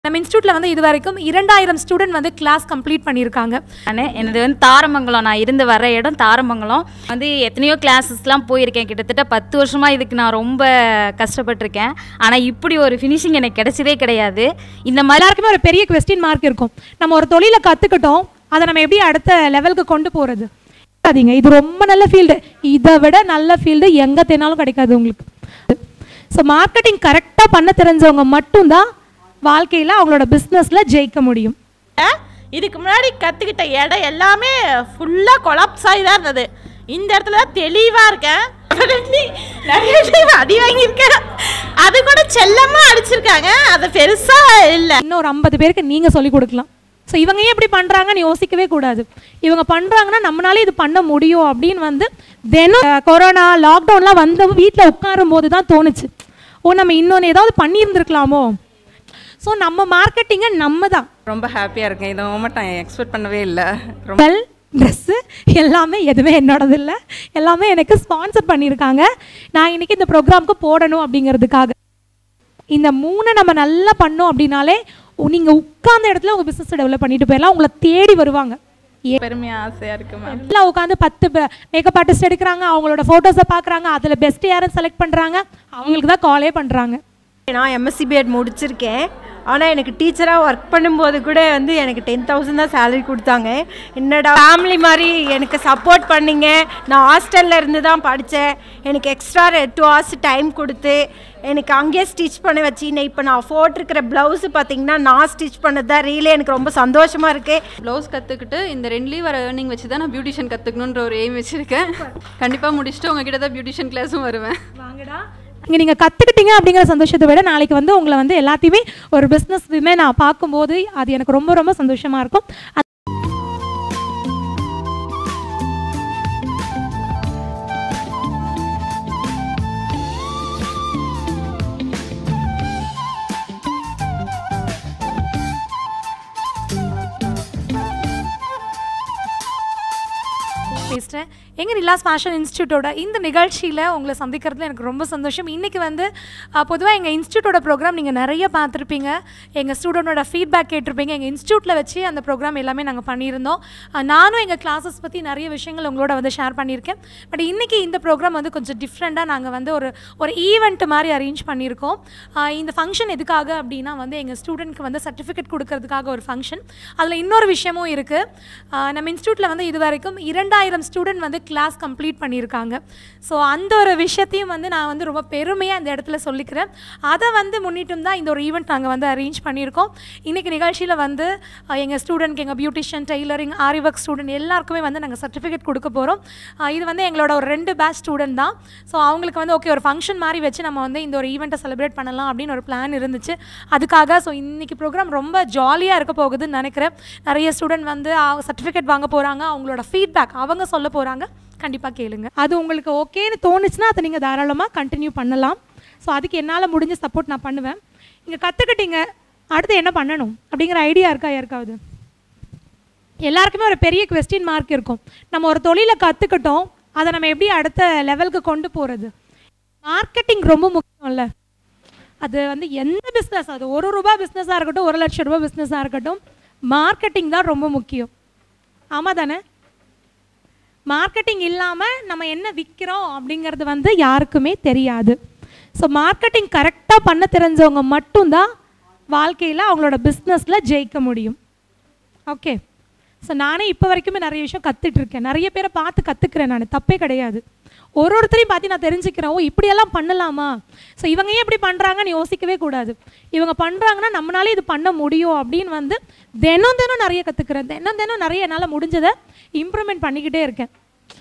நம்ம இன்ஸ்டியூட்டில் வந்து இது வரைக்கும் இரண்டாயிரம் ஸ்டூடெண்ட் வந்து கிளாஸ் கம்ப்ளீட் பண்ணியிருக்காங்க நான் எனது வந்து தாரமங்கலம் நான் இருந்து வர இடம் தாரமங்கலம் வந்து எத்தனையோ கிளாஸஸ்லாம் போயிருக்கேன் கிட்டத்தட்ட பத்து வருஷமாக இதுக்கு நான் ரொம்ப கஷ்டப்பட்டிருக்கேன் ஆனால் இப்படி ஒரு ஃபினிஷிங் எனக்கு கிடைச்சதே கிடையாது இந்த மாதிரி எல்லாருக்குமே ஒரு பெரிய கொஸ்டின் மார்க் இருக்கும் நம்ம ஒரு தொழிலை கற்றுக்கிட்டோம் அதை நம்ம எப்படி அடுத்த லெவலுக்கு கொண்டு போகிறது அதிங்க இது ரொம்ப நல்ல ஃபீல்டு இதை விட நல்ல ஃபீல்டு எங்கே தேனாலும் கிடைக்காது உங்களுக்கு ஸோ மார்க்கெட்டிங் கரெக்டாக பண்ண தெரிஞ்சவங்க மட்டும்தான் வாழ்க்கையில் அவங்களோட பிஸ்னஸில் ஜெயிக்க முடியும் இதுக்கு முன்னாடி கற்றுக்கிட்ட இடம் எல்லாமே ஃபுல்லாக கொலாப்ஸ் ஆகி தான் இருந்தது இந்த இடத்துல தான் தெளிவாக இருக்கேன் Definitely நிறைய time அடி வாங்கியிருக்கேன் அது கூட செல்லமாக அடிச்சிருக்காங்க அது பெருசாக இல்லை இன்னும் ஒரு ஐம்பது பேருக்கு நீங்கள் சொல்லிக் கொடுக்கலாம் ஸோ இவங்க ஏன் இப்படி பண்ணுறாங்கன்னு யோசிக்கவே கூடாது இவங்க பண்ணுறாங்கன்னா நம்மளால இது பண்ண முடியும் அப்படின்னு வந்து தினம் அஹ், கொரோனா லாக்டவுன்லாம் வந்து வீட்டில் உட்காரும் போது தான் தோணுச்சு ஓ நம்ம இன்னொன்று ஏதாவது பண்ணியிருந்துருக்கலாமோ ஸோ நம்ம மார்க்கெட்டிங்கை நம்ம தான் ரொம்ப ஹாப்பியாக இருக்கேன் இந்த மூமெண்ட் நான் எக்ஸ்பெக்ட் பண்ணவே இல்லை ரொம்ப வெல் ட்ரெஸ்ஸு எல்லாமே எதுவுமே என்னோடது இல்லை எல்லாமே எனக்கு ஸ்பான்சர் பண்ணியிருக்காங்க நான் இன்னைக்கு இந்த ப்ரோக்ராம்க்கு போடணும் அப்படிங்கிறதுக்காக இந்த மூணை நம்ம நல்லா பண்ணோம் அப்படின்னாலே நீங்கள் உட்கார்ந்த இடத்துல உங்கள் பிஸ்னஸ் டெவலப் பண்ணிட்டு போயிடலாம் உங்களை தேடி வருவாங்க பெருமையாக ஆசையாக இருக்குது மேம் எல்லாம் உட்காந்து பத்து மேக்கப் ஆர்டிஸ்ட் எடுக்கிறாங்க அவங்களோட ஃபோட்டோஸை பார்க்குறாங்க அதில் பெஸ்ட் யாரும் செலக்ட் பண்ணுறாங்க அவங்களுக்கு தான் காலே பண்ணுறாங்க நான் எம்எஸ்சி பிஎட் முடிச்சிருக்கேன் ஆனால் எனக்கு டீச்சராக ஒர்க் பண்ணும்போது கூட வந்து எனக்கு டென் தௌசண்ட் தான் சேலரி கொடுத்தாங்க என்னடா ஃபேமிலி மாதிரி எனக்கு சப்போர்ட் பண்ணீங்க நான் ஹாஸ்டலில் இருந்து தான் படித்தேன் எனக்கு எக்ஸ்ட்ரா டூ ஹவர்ஸ் டைம் கொடுத்து எனக்கு அங்கேயே ஸ்டிச் பண்ண வச்சின்னு இப்போ நான் போட்டிருக்கிற ப்ளவுஸு பார்த்தீங்கன்னா நான் ஸ்டிச் பண்ணது தான் ரீலே எனக்கு ரொம்ப சந்தோஷமாக இருக்குது ப்ளவுஸ் கற்றுக்கிட்டு இந்த ரெண்டுலேயும் வர ஏர்னிங் வச்சு தான் நான் பியூட்டிஷியன் கற்றுக்கணுன்ற ஒரு எய்ம் வச்சுருக்கேன் கண்டிப்பாக முடிச்சுட்டு உங்ககிட்ட தான் பியூட்டிஷியன் கிளாஸும் வருவேன் வாங்கடா இங்கே நீங்கள் கற்றுக்கிட்டீங்க அப்படிங்கிற சந்தோஷத்தை விட நாளைக்கு வந்து உங்களை வந்து எல்லாத்தையுமே ஒரு பிஸ்னஸ் விமே நான் பார்க்கும்போது அது எனக்கு ரொம்ப ரொம்ப சந்தோஷமாக இருக்கும் அது- பேசுகிறேன் எங்கள் நிலாஸ் ஃபேஷன் இன்ஸ்டியூட்டோட இந்த நிகழ்ச்சியில் உங்களை சந்திக்கிறதுல எனக்கு ரொம்ப சந்தோஷம் இன்றைக்கி வந்து பொதுவாக எங்கள் இன்ஸ்டியூட்டோட ப்ரோக்ராம் நீங்கள் நிறைய பார்த்துருப்பீங்க எங்கள் ஸ்டூடெண்டோட ஃபீட்பேக் கேட்டிருப்பீங்க எங்கள் இன்ஸ்டியூட்டில் வச்சு அந்த ப்ரோக்ராம் எல்லாமே நாங்கள் பண்ணியிருந்தோம் அஹ் நானும் எங்கள் கிளாஸஸ் பற்றி நிறைய விஷயங்கள் உங்களோட வந்து ஷேர் பண்ணியிருக்கேன் பட் இன்றைக்கி இந்த ப்ரோக்ராம் வந்து கொஞ்சம் டிஃப்ரெண்ட்டாக நாங்கள் வந்து ஒரு ஒரு ஈவெண்ட் மாதிரி அரேஞ்ச் பண்ணியிருக்கோம் அஹ் இந்த ஃபங்க்ஷன் எதுக்காக அப்படின்னா வந்து எங்கள் ஸ்டூடெண்ட்க்கு வந்து சர்டிஃபிகேட் கொடுக்கறதுக்காக ஒரு ஃபங்க்ஷன் அதில் இன்னொரு விஷயமும் இருக்குது நம்ம இன்ஸ்டியூட்டில் வந்து இது வரைக்கும் இரண்டாயிரம் ஸ்டூடெண்ட் வந்து கிளாஸ் கம்ப்ளீட் பண்ணியிருக்காங்க ஸோ அந்த ஒரு விஷயத்தையும் வந்து நான் வந்து ரொம்ப பெருமையாக இந்த இடத்துல சொல்லிக்கிறேன் அதை வந்து முன்னிட்டும் தான் இந்த ஒரு ஈவெண்ட் நாங்கள் வந்து அரேஞ்ச் பண்ணியிருக்கோம் இன்றைக்கி நிகழ்ச்சியில் வந்து எங்கள் ஸ்டூடெண்ட்க்கு எங்கள் beautician tailoring aari work student எல்லாருக்குமே வந்து நாங்கள் சர்டிஃபிகேட் கொடுக்க போகிறோம் இது வந்து எங்களோட ஒரு ரெண்டு பேட்ச் ஸ்டூடெண்ட் தான் ஸோ அவங்களுக்கு வந்து ஓகே ஒரு ஃபங்க்ஷன் மாதிரி வச்சு நம்ம வந்து இந்த ஒரு ஈவெண்ட்டை செலிப்ரேட் பண்ணலாம் அப்படின்னு ஒரு பிளான் இருந்துச்சு அதுக்காக ஸோ இன்றைக்கி ப்ரோக்ராம் ரொம்ப ஜாலியாக இருக்க போகுதுன்னு நினைக்கிறேன் நிறைய ஸ்டூடெண்ட் வந்து சர்டிஃபிகேட் வாங்க போகிறாங்க அவங்களோட ஃபீட்பேக் அவங்க சொல்ல போகிறாங்க கண்டிப்பாக கேளுங்க அது உங்களுக்கு ஓகேன்னு தோணுச்சுன்னா அதை நீங்கள் தாராளமாக கண்டினியூ பண்ணலாம் ஸோ அதுக்கு என்னால் முடிஞ்ச சப்போர்ட் நான் பண்ணுவேன் இங்கே கற்றுக்கிட்டீங்க அடுத்து என்ன பண்ணணும் அப்படிங்கிற ஐடியா இருக்கா யாருக்காவது எல்லாருக்குமே ஒரு பெரிய கொஸ்டின் மார்க் இருக்கும் நம்ம ஒரு தொழிலை கற்றுக்கிட்டோம் அதை நம்ம எப்படி அடுத்த லெவலுக்கு கொண்டு போகிறது மார்க்கெட்டிங் ரொம்ப முக்கியம்ல அது வந்து எந்த பிஸ்னஸ் அது ஒரு ரூபா பிஸ்னஸாக இருக்கட்டும் ஒரு லட்சம் ரூபாய் பிஸ்னஸாக இருக்கட்டும் மார்க்கெட்டிங் தான் ரொம்ப முக்கியம் ஆமாம் தானே மார்க்கெட்டிங் இல்லாமல் நம்ம என்ன விற்கிறோம் அப்படிங்கிறது வந்து யாருக்குமே தெரியாது ஸோ மார்க்கெட்டிங் கரெக்டாக பண்ண தெரிஞ்சவங்க மட்டும்தான் வாழ்க்கையில் அவங்களோட பிஸ்னஸில் ஜெயிக்க முடியும் ஓகே ஸோ நானே இப்போ வரைக்குமே நிறைய விஷயம் கற்றுட்டு இருக்கேன் நிறைய பேரை பார்த்து கற்றுக்கிறேன் நான் தப்பே கிடையாது ஒரு ஒருத்தரையும் பார்த்து நான் தெரிஞ்சுக்கிறேன் ஓ இப்படியெல்லாம் பண்ணலாமா ஸோ இவங்க ஏன் இப்படி பண்ணுறாங்கன்னு யோசிக்கவே கூடாது இவங்க பண்ணுறாங்கன்னா நம்மளால இது பண்ண முடியும் அப்படின்னு வந்து தினம் தினம் நிறைய கற்றுக்கிறேன் தினம் தினம் நிறைய என்னால் முடிஞ்சதை இம்ப்ரூவ்மெண்ட் பண்ணிக்கிட்டே இருக்கேன்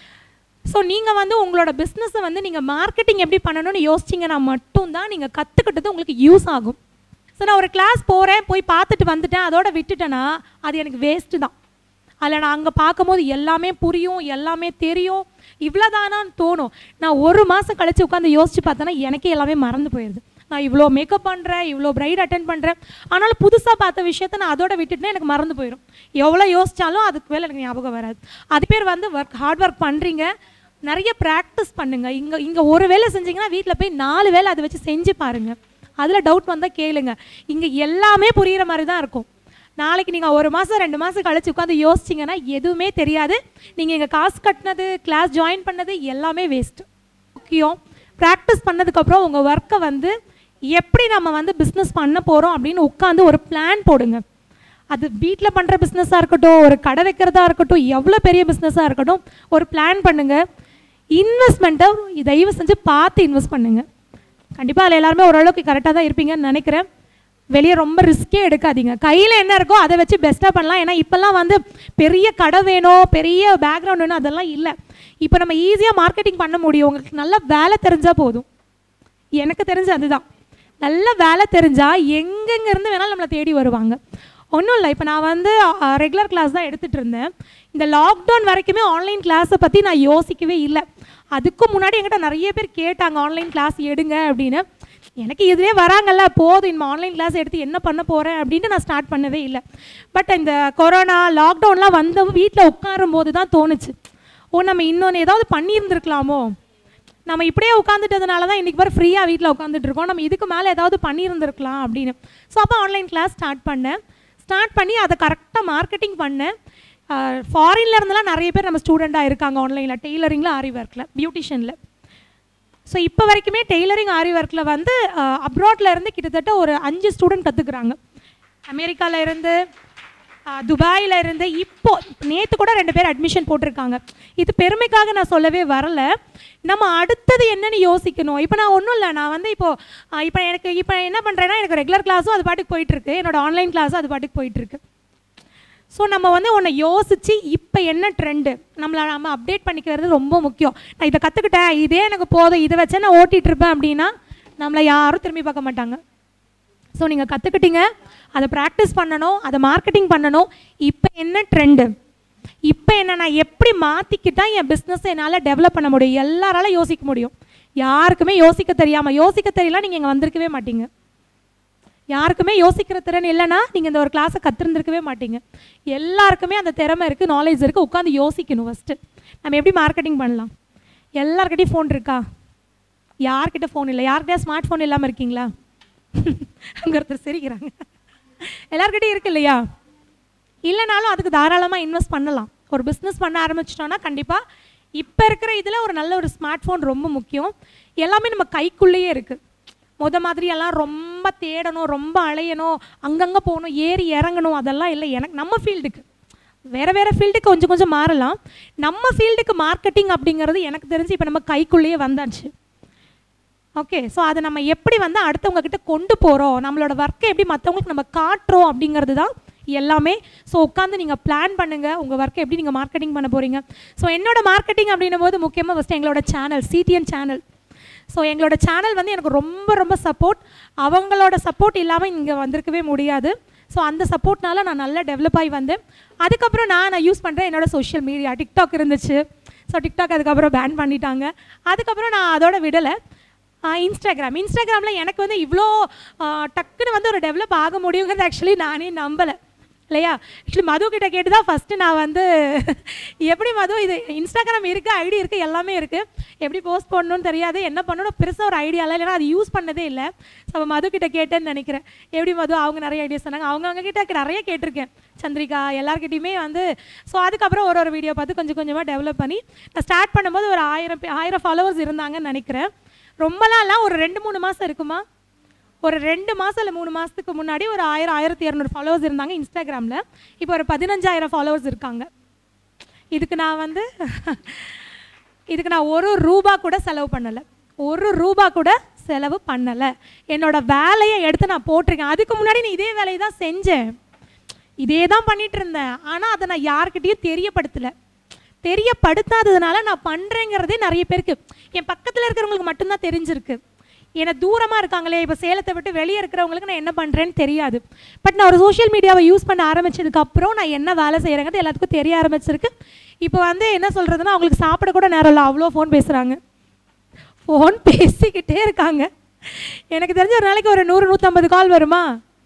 ஸோ நீங்கள் வந்து உங்களோட பிஸ்னஸை வந்து நீங்கள் மார்க்கெட்டிங் எப்படி பண்ணணும்னு யோசிச்சிங்கன்னா மட்டும்தான் நீங்கள் கற்றுக்கிட்டது உங்களுக்கு யூஸ் ஆகும் ஸோ நான் ஒரு கிளாஸ் போகிறேன் போய் பார்த்துட்டு வந்துட்டேன் அதோட விட்டுட்டேன்னா அது எனக்கு வேஸ்ட்டு தான் அதில் நான் அங்கே பார்க்கும்போது எல்லாமே புரியும் எல்லாமே தெரியும் இவ்வளோதானான்னு தோணும் நான் ஒரு மாதம் கழிச்சு உட்காந்து யோசிச்சு பார்த்தேன்னா எனக்கே எல்லாமே மறந்து போயிடுது நான் இவ்வளோ மேக்கப் பண்ணுறேன் இவ்வளோ பிரைட் அட்டன் பண்ணுறேன் ஆனாலும் புதுசாக பார்த்த விஷயத்த நான் அதோட விட்டுட்டுனா எனக்கு மறந்து போயிடும் எவ்வளோ யோசிச்சாலும் அதுக்கு மேலே எனக்கு ஞாபகம் வராது அது பேர் வந்து ஒர்க் ஹார்ட் ஒர்க் பண்ணுறீங்க நிறைய ப்ராக்டிஸ் பண்ணுங்க இங்கே இங்கே ஒரு வேலை செஞ்சீங்கன்னா வீட்டில் போய் நாலு வேலை அதை வச்சு செஞ்சு பாருங்கள் அதில் டவுட் வந்தால் கேளுங்க இங்கே எல்லாமே புரிகிற மாதிரி தான் இருக்கும் நாளைக்கு நீங்கள் ஒரு மாதம் ரெண்டு மாதம் கழிச்சு உட்காந்து யோசிச்சிங்கன்னா எதுவுமே தெரியாது நீங்கள் இங்கே காசு கட்டினது கிளாஸ் ஜாயின் பண்ணது எல்லாமே வேஸ்ட்டு முக்கியம் ப்ராக்டிஸ் பண்ணதுக்கப்புறம் உங்கள் ஒர்க்கை வந்து எப்படி நம்ம வந்து பிஸ்னஸ் பண்ண போகிறோம் அப்படின்னு உட்காந்து ஒரு பிளான் போடுங்க அது வீட்டில் பண்ணுற பிஸ்னஸாக இருக்கட்டும் ஒரு கடை வைக்கிறதா இருக்கட்டும் எவ்வளோ பெரிய பிஸ்னஸாக இருக்கட்டும் ஒரு பிளான் பண்ணுங்கள் இன்வெஸ்ட்மெண்ட்டை தயவு செஞ்சு பார்த்து இன்வெஸ்ட் பண்ணுங்கள் கண்டிப்பாக அதில் எல்லாருமே ஓரளவுக்கு கரெக்டாக தான் இருப்பீங்கன்னு நினைக்கிறேன் வெளியே ரொம்ப ரிஸ்க்கே எடுக்காதீங்க கையில் என்ன இருக்கோ அதை வச்சு பெஸ்ட்டாக பண்ணலாம் ஏன்னா இப்போல்லாம் வந்து பெரிய கடை வேணும் பெரிய பேக்ரவுண்ட் வேணும் அதெல்லாம் இல்லை இப்போ நம்ம ஈஸியாக மார்க்கெட்டிங் பண்ண முடியும் உங்களுக்கு நல்ல வேலை தெரிஞ்சால் போதும் எனக்கு தெரிஞ்ச அதுதான் நல்ல வேலை தெரிஞ்சால் எங்கெங்க இருந்து வேணாலும் நம்மளை தேடி வருவாங்க ஒன்றும் இல்லை இப்போ நான் வந்து ரெகுலர் கிளாஸ் தான் எடுத்துகிட்டு இருந்தேன் இந்த லாக்டவுன் வரைக்குமே ஆன்லைன் கிளாஸை பற்றி நான் யோசிக்கவே இல்லை அதுக்கு முன்னாடி என்கிட்ட நிறைய பேர் கேட்டாங்க ஆன்லைன் கிளாஸ் எடுங்க அப்படின்னு எனக்கு இதுவே வராங்கல்ல போதும் இந்த ஆன்லைன் கிளாஸ் எடுத்து என்ன பண்ண போகிறேன் அப்படின்ட்டு நான் ஸ்டார்ட் பண்ணவே இல்லை பட் இந்த கொரோனா லாக்டவுன்லாம் வந்த வீட்டில் உட்காரும் போது தான் தோணுச்சு ஓ நம்ம இன்னொன்று ஏதாவது பண்ணியிருந்துருக்கலாமோ நம்ம இப்படியே உட்காந்துட்டதுனால தான் இன்றைக்கி வர ஃப்ரீயாக வீட்டில் உட்காந்துட்டு இருக்கோம் நம்ம இதுக்கு மேலே ஏதாவது பண்ணியிருந்திருக்கலாம் அப்படின்னு ஸோ அப்போ ஆன்லைன் கிளாஸ் ஸ்டார்ட் பண்ணேன் ஸ்டார்ட் பண்ணி அதை கரெக்டாக மார்க்கெட்டிங் பண்ணேன் ஃபாரின்ல இருந்தெல்லாம் நிறைய பேர் நம்ம ஸ்டூடெண்ட்டாக இருக்காங்க ஆன்லைனில் டெய்லரிங்கில் ஆரி ஒர்க்கில் பியூட்டிஷியனில் ஸோ இப்போ வரைக்குமே டெய்லரிங் ஆரி ஒர்க்கில் வந்து அப்ராட்ல இருந்து கிட்டத்தட்ட ஒரு அஞ்சு ஸ்டூடெண்ட் கற்றுக்குறாங்க அமெரிக்காவில் இருந்து அஹ், துபாயில இருந்து இப்போ நேற்று கூட ரெண்டு பேர் அட்மிஷன் போட்டிருக்காங்க இது பெருமைக்காக நான் சொல்லவே வரல நம்ம அடுத்தது என்னன்னு யோசிக்கணும் இப்போ நான் ஒன்றும் இல்லை நான் வந்து இப்போ அஹ், இப்போ எனக்கு இப்போ என்ன பண்ணுறேன்னா எனக்கு ரெகுலர் கிளாஸும் அது பாட்டுக்கு போயிட்டு இருக்கு என்னோட ஆன்லைன் கிளாஸும் அது பாட்டுக்கு போயிட்டு இருக்கு ஸோ நம்ம வந்து ஒன்று யோசித்து இப்போ என்ன ட்ரெண்டு நம்மளை நம்ம அப்டேட் பண்ணிக்கிறது ரொம்ப முக்கியம் நான் இதை கற்றுக்கிட்டேன் இதே எனக்கு போதும் இதை வச்சே நான் ஓட்டிகிட்டு இருப்பேன் அப்படின்னா நம்மளை யாரும் திரும்பி பார்க்க மாட்டாங்க ஸோ நீங்கள் கற்றுக்கிட்டீங்க அதை ப்ராக்டிஸ் பண்ணணும் அதை மார்க்கெட்டிங் பண்ணணும் இப்போ என்ன ட்ரெண்டு இப்போ என்ன நான் எப்படி மாற்றிக்கிட்டா என் பிஸ்னஸை என்னால் டெவலப் பண்ண முடியும் எல்லாரால யோசிக்க முடியும் யாருக்குமே யோசிக்க தெரியாமல் யோசிக்க தெரியல நீங்கள் இங்கே வந்திருக்கவே மாட்டீங்க யாருக்குமே யோசிக்கிற திறன் இல்லைன்னா நீங்கள் இந்த ஒரு கிளாஸை கற்றுருந்துருக்கவே மாட்டீங்க எல்லாருக்குமே அந்த திறமை இருக்குது நாலேஜ் இருக்குது உட்காந்து யோசிக்கணும் ஃபஸ்ட்டு நம்ம எப்படி மார்க்கெட்டிங் பண்ணலாம் எல்லார்கிட்டையும் ஃபோன் இருக்கா யார்கிட்ட ஃபோன் இல்லை யார்கிட்டயா ஸ்மார்ட் ஃபோன் இல்லாமல் இருக்கீங்களா அங்கே ஒருத்தர் சிரிக்கிறாங்க எல்லார்கிட்டையும் இருக்கு இல்லையா இல்லைனாலும் அதுக்கு தாராளமாக இன்வெஸ்ட் பண்ணலாம் ஒரு பிஸ்னஸ் பண்ண ஆரம்பிச்சிட்டோன்னா கண்டிப்பாக இப்போ இருக்கிற இதில் ஒரு நல்ல ஒரு ஸ்மார்ட் ஃபோன் ரொம்ப முக்கியம் எல்லாமே நம்ம கைக்குள்ளேயே இருக்குது முத மாதிரி எல்லாம் ரொம்ப தேடணும் ரொம்ப அலையணும் அங்கங்கே போகணும் ஏறி இறங்கணும் அதெல்லாம் இல்லை எனக்கு நம்ம ஃபீல்டுக்கு வேறு வேறு ஃபீல்டுக்கு கொஞ்சம் கொஞ்சம் மாறலாம் நம்ம ஃபீல்டுக்கு மார்க்கெட்டிங் அப்படிங்கிறது எனக்கு தெரிஞ்சு இப்போ நம்ம கைக்குள்ளேயே வந்தாச்சு ஓகே ஸோ அதை நம்ம எப்படி வந்து அடுத்தவங்க கிட்ட கொண்டு போகிறோம் நம்மளோட ஒர்க்கை எப்படி மற்றவங்களுக்கு நம்ம காட்டுறோம் அப்படிங்கிறது தான் எல்லாமே ஸோ உட்காந்து நீங்கள் பிளான் பண்ணுங்கள் உங்கள் ஒர்க்கை எப்படி நீங்கள் மார்க்கெட்டிங் பண்ண போகிறீங்க ஸோ என்னோட மார்க்கெட்டிங் அப்படின்னும் போது முக்கியமாக ஃபஸ்ட்டு எங்களோட சேனல் சிடிஎன் சேனல் ஸோ எங்களோட சேனல் வந்து எனக்கு ரொம்ப ரொம்ப சப்போர்ட் அவங்களோட சப்போர்ட் இல்லாமல் இங்கே வந்திருக்கவே முடியாது ஸோ அந்த சப்போர்ட்னால நான் நல்லா டெவலப் ஆகி வந்தேன் அதுக்கப்புறம் நான் நான் யூஸ் பண்ணுறேன் என்னோட சோஷியல் மீடியா டிக்டாக் இருந்துச்சு ஸோ டிக்டாக் அதுக்கப்புறம் பேன் பண்ணிட்டாங்க அதுக்கப்புறம் நான் அதோட விடலை இன்ஸ்டாகிராம் இன்ஸ்டாகிராமில் எனக்கு வந்து இவ்வளோ ஆ, டக்குன்னு வந்து ஒரு டெவலப் ஆக முடியுங்கிறது ஆக்சுவலி நானே நம்பலை இல்லையா ஆக்சுவலி மது கிட்ட கேட்டு தான் ஃபஸ்ட்டு நான் வந்து எப்படி மது இது இன்ஸ்டாகிராம் இருக்குது ஐடி இருக்குது எல்லாமே இருக்குது எப்படி போஸ்ட் பண்ணணும்னு தெரியாது என்ன பண்ணணும் பெருசாக ஒரு ஐடியா இல்லை இல்லைனா அது யூஸ் பண்ணதே இல்லை ஸோ மது கிட்ட கேட்டேன்னு நினைக்கிறேன் எப்படி மது அவங்க நிறைய ஐடியாஸ் சொன்னாங்க அவங்க அவங்க கிட்ட நிறைய கேட்டிருக்கேன் சந்திரிகா எல்லார்கிட்டயுமே வந்து ஸோ அதுக்கப்புறம் ஒரு ஒரு வீடியோ பார்த்து கொஞ்சம் கொஞ்சமாக டெவலப் பண்ணி நான் ஸ்டார்ட் பண்ணும்போது ஒரு ஆயிரம் பே- ஆயிரம் ஃபாலோவர்ஸ் இருந்தாங்கன்னு நினைக்கிறேன் ரொம்பலாம் இல்லை ஒரு ரெண்டு மூணு மாதம் இருக்குமா ஒரு ரெண்டு மாதம் இல்லை மூணு மாதத்துக்கு முன்னாடி ஒரு ஆயிரம் ஆயிரத்தி இரநூறு ஃபாலோவர்ஸ் இருந்தாங்க இன்ஸ்டாகிராமில் இப்போ ஒரு பதினஞ்சாயிரம் ஃபாலோவர்ஸ் இருக்காங்க இதுக்கு நான் வந்து இதுக்கு நான் ஒரு ரூபா கூட செலவு பண்ணலை ஒரு ரூபா கூட செலவு பண்ணலை என்னோட வேலையை எடுத்து நான் போட்டிருக்கேன் அதுக்கு முன்னாடி நான் இதே வேலையை தான் செஞ்சேன் இதே தான் பண்ணிட்டு இருந்தேன் ஆனால் அதை நான் யார்கிட்டயும் தெரியப்படுத்தலை தெரியப்படுத்தாததுனால நான் பண்ணுறேங்கிறதே நிறைய பேருக்கு என் பக்கத்தில் இருக்கிறவங்களுக்கு மட்டும்தான் தெரிஞ்சிருக்கு ஏன்னா தூரமாக இருக்காங்களே இப்போ சேலத்தை விட்டு வெளியே இருக்கிறவங்களுக்கு நான் என்ன பண்ணுறேன்னு தெரியாது பட் நான் ஒரு சோஷியல் மீடியாவை யூஸ் பண்ண ஆரம்பிச்சதுக்கப்புறம் நான் என்ன வேலை செய்கிறேங்கிறது எல்லாத்துக்கும் தெரிய ஆரம்பிச்சிருக்கு இப்போ வந்து என்ன சொல்கிறதுனா அவங்களுக்கு சாப்பிட கூட நேரம் இல்லை அவ்வளோ ஃபோன் பேசுகிறாங்க ஃபோன் பேசிக்கிட்டே இருக்காங்க எனக்கு தெரிஞ்ச ஒரு நாளைக்கு ஒரு நூறு நூற்றம்பது கால் வருமா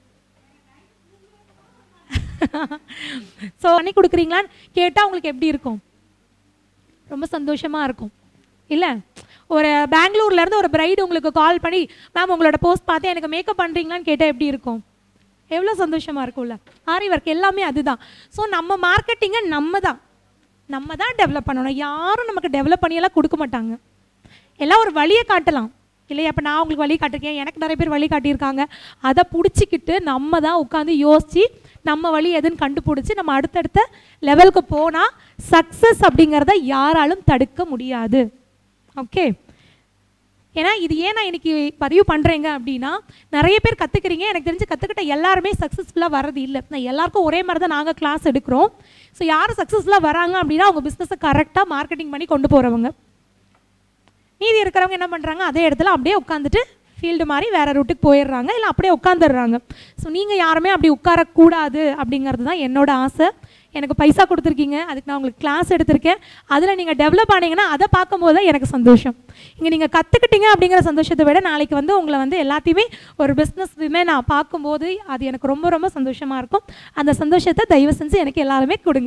ஸோ பண்ணி கொடுக்குறீங்களான்னு கேட்டால் உங்களுக்கு எப்படி இருக்கும் ரொம்ப சந்தோஷமாக இருக்கும் இல்லை ஒரு பெங்களூர்லேருந்து ஒரு பிரைடு உங்களுக்கு கால் பண்ணி மேம் உங்களோட போஸ்ட் பார்த்து எனக்கு மேக்கப் பண்ணுறீங்களான்னு கேட்டால் எப்படி இருக்கும் எவ்வளோ சந்தோஷமாக இருக்கும்ல ஆரி ஒர்க் எல்லாமே அதுதான் ஸோ நம்ம மார்க்கெட்டிங்கை நம்ம தான் நம்ம தான் டெவலப் பண்ணணும் யாரும் நமக்கு டெவலப் பண்ணியெல்லாம் கொடுக்க மாட்டாங்க எல்லாம் ஒரு வழியை காட்டலாம் இல்லையா அப்போ நான் உங்களுக்கு வழி காட்டிருக்கேன் எனக்கு நிறைய பேர் வழி காட்டியிருக்காங்க அதை பிடிச்சிக்கிட்டு நம்ம தான் உட்காந்து யோசித்து நம்ம வழி எதுன்னு கண்டுபிடிச்சி நம்ம அடுத்தடுத்த லெவலுக்கு போனால் சக்ஸஸ் அப்படிங்கிறத யாராலும் தடுக்க முடியாது ஓகே ஏன்னா இது ஏன் நான் இன்னைக்கு பதிவு பண்ணுறேங்க அப்படின்னா நிறைய பேர் கற்றுக்கிறீங்க எனக்கு தெரிஞ்சு கற்றுக்கிட்ட எல்லாருமே சக்ஸஸ்ஃபுல்லாக வர்றது இல்லை நான் எல்லாருக்கும் ஒரே மாதிரி தான் நாங்கள் கிளாஸ் எடுக்கிறோம் ஸோ யார் சக்ஸஸ்ஃபுல்லாக வராங்க அப்படின்னா அவங்க பிஸ்னஸை கரெக்டாக மார்க்கெட்டிங் பண்ணி கொண்டு போகிறவங்க மீதி இருக்கிறவங்க என்ன பண்ணுறாங்க அதே இடத்துல அப்படியே உட்காந்துட்டு ஃபீல்டு மாதிரி வேறு ரூட்டுக்கு போயிடுறாங்க இல்லை அப்படியே உட்காந்துடுறாங்க ஸோ நீங்கள் யாருமே அப்படி உட்காரக்கூடாது அப்படிங்கிறது தான் என்னோட ஆசை எனக்கு பைசா கொடுத்துருக்கீங்க அதுக்கு நான் உங்களுக்கு கிளாஸ் எடுத்திருக்கேன் அதில் நீங்கள் டெவலப் ஆனீங்கன்னா அதை பார்க்கும்போது தான் எனக்கு சந்தோஷம் இங்கே நீங்கள் கற்றுக்கிட்டீங்க அப்படிங்கிற சந்தோஷத்தை விட நாளைக்கு வந்து உங்களை வந்து எல்லாத்தையுமே ஒரு பிஸ்னஸ் நான் பார்க்கும்போது அது எனக்கு ரொம்ப ரொம்ப சந்தோஷமாக இருக்கும் அந்த சந்தோஷத்தை தயவு செஞ்சு எனக்கு எல்லாருமே கொடுங்க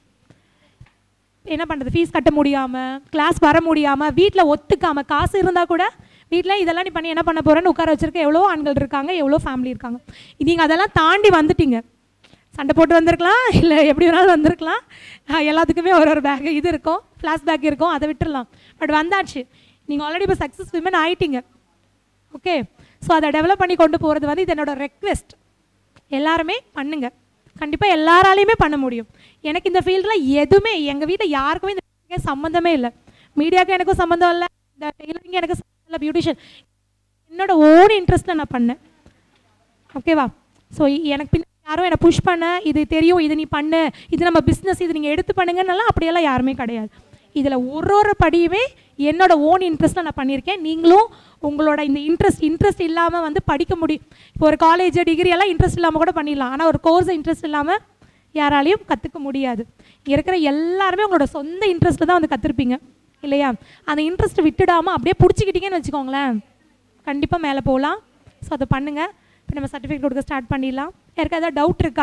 என்ன பண்ணுறது ஃபீஸ் கட்ட முடியாமல் கிளாஸ் வர முடியாமல் வீட்டில் ஒத்துக்காமல் காசு இருந்தால் கூட வீட்டில் இதெல்லாம் நீ பண்ணி என்ன பண்ண போகிறேன்னு உட்கார வச்சிருக்க எவ்வளோ ஆண்கள் இருக்காங்க எவ்வளோ ஃபேமிலி இருக்காங்க நீங்கள் அதெல்லாம் தாண்டி வந்துட்டீங்க சண்டை போட்டு வந்திருக்கலாம் இல்லை எப்படி வேணாலும் வந்திருக்கலாம் ஆஹ் எல்லாத்துக்குமே ஒரு ஒரு பேக் இது இருக்கும் ஃப்ளாஷ் பேக் இருக்கும் அதை விட்டுறலாம் பட் வந்தாச்சு நீங்கள் ஆல்ரெடி இப்போ சக்ஸஸ் விமன் ஆயிட்டீங்க ஓகே ஸோ அதை டெவலப் பண்ணி கொண்டு போகிறது வந்து இது என்னோட ரெக்வெஸ்ட் எல்லாருமே பண்ணுங்க கண்டிப்பாக எல்லாராலையுமே பண்ண முடியும் எனக்கு இந்த ஃபீல்டில் எதுவுமே எங்கள் வீட்டில் யாருக்குமே இந்த field க்கு சம்மந்தமே இல்லை மீடியாவுக்கு எனக்கும் சம்மந்தம் இல்லை இந்த டெய்லரிங் எனக்கு சம்மந்தம் இல்லை பியூட்டிஷியன் என்னோட ஓன் இன்ட்ரெஸ்ட்டில் நான் பண்ணேன் ஓகேவா ஸோ எனக்கு பின்ன யாரும் என்னை புஷ் பண்ண இது தெரியும் இது நீ பண்ணு இது நம்ம பிஸ்னஸ் இது நீங்கள் எடுத்து பண்ணுங்கன்னெல்லாம் அப்படியெல்லாம் யாருமே கிடையாது இதில் ஒரு ஒரு படியுமே என்னோட ஓன் இன்ட்ரெஸ்ட்டில் நான் பண்ணியிருக்கேன் நீங்களும் உங்களோட இந்த இன்ட்ரெஸ்ட் இன்ட்ரெஸ்ட் இல்லாமல் வந்து படிக்க முடியும் இப்போ ஒரு காலேஜ் டிகிரி எல்லாம் இன்ட்ரெஸ்ட் இல்லாமல் கூட பண்ணிடலாம் ஆனால் ஒரு கோர்ஸ் இன்ட்ரெஸ்ட் இல்லாமல் யாராலையும் கற்றுக்க முடியாது இங்கே இருக்கிற எல்லாருமே உங்களோட சொந்த இன்ட்ரெஸ்ட்டில் தான் வந்து கற்றுருப்பீங்க இல்லையா அந்த இன்ட்ரெஸ்ட் விட்டுடாமல் அப்படியே பிடிச்சிக்கிட்டீங்கன்னு வச்சுக்கோங்களேன் கண்டிப்பாக மேலே போகலாம் ஸோ அதை பண்ணுங்கள் இப்போ நம்ம சர்டிஃபிகேட் கொடுக்க ஸ்டார்ட் பண்ணிடலாம் யாருக்கா ஏதாவது டவுட் இருக்கா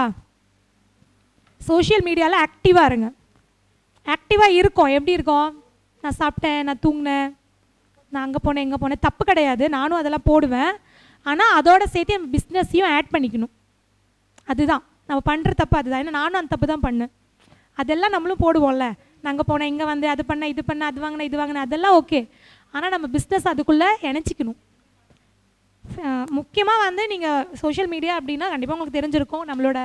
சோஷியல் மீடியாவில் ஆக்டிவாக இருங்க ஆக்டிவாக இருக்கும் எப்படி இருக்கும் நான் சாப்பிட்டேன் நான் தூங்கினேன் நான் அங்கே போனேன் எங்கே போனேன் தப்பு கிடையாது நானும் அதெல்லாம் போடுவேன் ஆனால் அதோட சேர்த்து என் பிஸ்னஸையும் ஆட் பண்ணிக்கணும் அதுதான் நம்ம பண்ணுற தப்பு அதுதான் ஏன்னா நானும் அந்த தப்பு தான் பண்ணேன் அதெல்லாம் நம்மளும் போடுவோம்ல நான் அங்கே போனேன் இங்கே வந்து அது பண்ண இது பண்ண அது வாங்கினேன் இது வாங்கினேன் அதெல்லாம் ஓகே ஆனால் நம்ம பிஸ்னஸ் அதுக்குள்ளே இணைச்சிக்கணும் முக்கியமாக வந்து நீங்கள் சோஷியல் மீடியா அப்படின்னா கண்டிப்பாக உங்களுக்கு தெரிஞ்சிருக்கும் நம்மளோட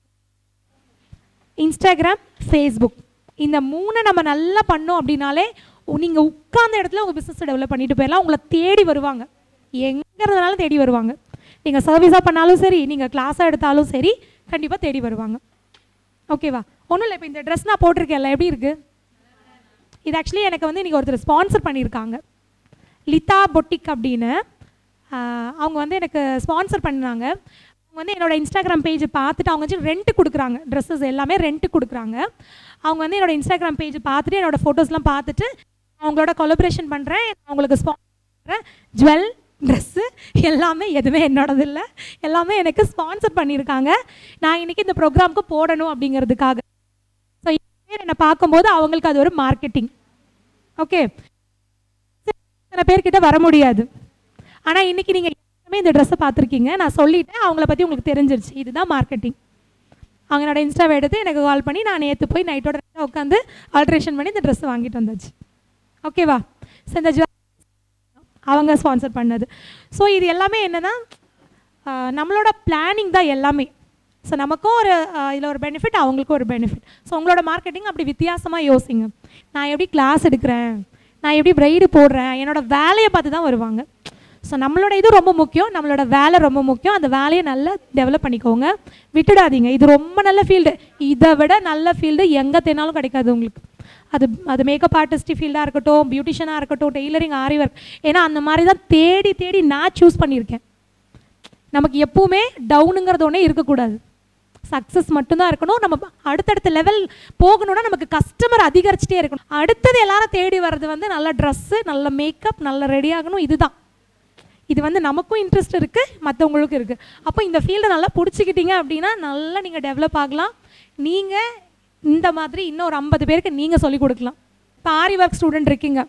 இன்ஸ்டாகிராம் ஃபேஸ்புக் இந்த மூணை நம்ம நல்லா பண்ணோம் அப்படின்னாலே நீங்கள் உட்கார்ந்த இடத்துல உங்கள் பிஸ்னஸ் டெவலப் பண்ணிட்டு போயிடலாம் உங்களை தேடி வருவாங்க எங்கே இருந்தாலும் தேடி வருவாங்க நீங்கள் சர்வீஸாக பண்ணாலும் சரி நீங்கள் கிளாஸாக எடுத்தாலும் சரி கண்டிப்பாக தேடி வருவாங்க ஓகேவா ஒன்றும் இல்லை இப்போ இந்த ட்ரெஸ் நான் போட்டிருக்கேன்ல எப்படி இருக்குது இது ஆக்சுவலி எனக்கு வந்து இன்றைக்கி ஒருத்தர் ஸ்பான்சர் பண்ணியிருக்காங்க லிதா பொட்டிக் அப்படின்னு ஆஹ், அவங்க வந்து எனக்கு ஸ்பான்சர் பண்ணாங்க அவங்க வந்து என்னோட இன்ஸ்டாகிராம் பேஜ் பார்த்துட்டு அவங்க வந்து ரெண்ட் கொடுக்குறாங்க ட்ரெஸ்ஸஸ் எல்லாமே ரெண்ட் கொடுக்குறாங்க அவங்க வந்து என்னோட இன்ஸ்டாகிராம் பேஜ் பார்த்துட்டு என்னோட ஃபோட்டோஸ்லாம் பார்த்துட்டு அவங்களோட கொலபரேஷன் பண்ணுறேன் அவங்களுக்கு ஸ்பான்சர் ஜுவல் ட்ரெஸ்ஸு எல்லாமே எதுவுமே என்னோடது இல்லை எல்லாமே எனக்கு ஸ்பான்சர் பண்ணியிருக்காங்க நான் இன்னைக்கு இந்த ப்ரோக்ராம்க்கு போடணும் அப்படிங்கிறதுக்காக ஸோ என்னை பார்க்கும்போது அவங்களுக்கு அது ஒரு மார்க்கெட்டிங் ஓகே சில பேர்கிட்ட வர முடியாது ஆனால் இன்னைக்கு நீங்கள் எல்லாமே இந்த ட்ரெஸ்ஸை பார்த்துருக்கீங்க நான் சொல்லிட்டேன் அவங்கள பற்றி உங்களுக்கு தெரிஞ்சிருச்சு இதுதான் மார்க்கெட்டிங் அவங்க என்னோட இன்ஸ்டாவை எடுத்து எனக்கு கால் பண்ணி நான் நேற்று போய் நைட்டோட உட்காந்து ஆல்ட்ரேஷன் பண்ணி இந்த ட்ரெஸ்ஸை வாங்கிட்டு வந்தாச்சு ஓகேவா ஸோ இந்த ஜுவல் அவங்க ஸ்பான்சர் பண்ணது ஸோ இது எல்லாமே என்னன்னா ஆஹ், நம்மளோட பிளானிங் தான் எல்லாமே ஸோ நமக்கும் ஒரு இதில் ஒரு பெனிஃபிட் அவங்களுக்கும் ஒரு பெனிஃபிட் ஸோ உங்களோட மார்க்கெட்டிங் அப்படி வித்தியாசமாக யோசிங்க நான் எப்படி கிளாஸ் எடுக்கிறேன் நான் எப்படி பிரைடு போடுறேன் என்னோட வேலையை பார்த்து தான் வருவாங்க ஸோ நம்மளோட இது ரொம்ப முக்கியம் நம்மளோட வேலை ரொம்ப முக்கியம் அந்த வேலையை நல்லா டெவலப் பண்ணிக்கோங்க விட்டுடாதீங்க இது ரொம்ப நல்ல ஃபீல்டு இதை விட நல்ல ஃபீல்டு எங்கே தேனாலும் கிடைக்காது உங்களுக்கு அது அது மேக்கப் ஆர்டிஸ்ட் ஃபீல்டாக இருக்கட்டும் பியூட்டிஷியனாக இருக்கட்டும் டெய்லரிங் ஆரி ஒர்க் ஏன்னா அந்த மாதிரி தான் தேடி தேடி நான் சூஸ் பண்ணியிருக்கேன் நமக்கு எப்பவுமே டவுனுங்கிறது ஒன்றே இருக்கக்கூடாது சக்ஸஸ் மட்டும்தான் இருக்கணும் நம்ம அடுத்தடுத்த லெவல் போகணும்னா நமக்கு கஸ்டமர் அதிகரிச்சுட்டே இருக்கணும் அடுத்தது எல்லாரும் தேடி வர்றது வந்து நல்ல ட்ரெஸ்ஸு நல்ல மேக்கப் நல்ல ரெடி ஆகணும் இதுதான் இது வந்து நமக்கும் இன்ட்ரெஸ்ட் இருக்குது மற்றவங்களுக்கும் இருக்குது அப்போ இந்த ஃபீல்டை நல்லா பிடிச்சிக்கிட்டீங்க அப்படின்னா நல்லா நீங்கள் டெவலப் ஆகலாம் நீங்கள் இந்த மாதிரி இன்னும் ஒரு ஐம்பது பேருக்கு நீங்கள் சொல்லிக் கொடுக்கலாம் இப்போ ஆரி ஒர்க் ஸ்டூடெண்ட் இருக்கீங்க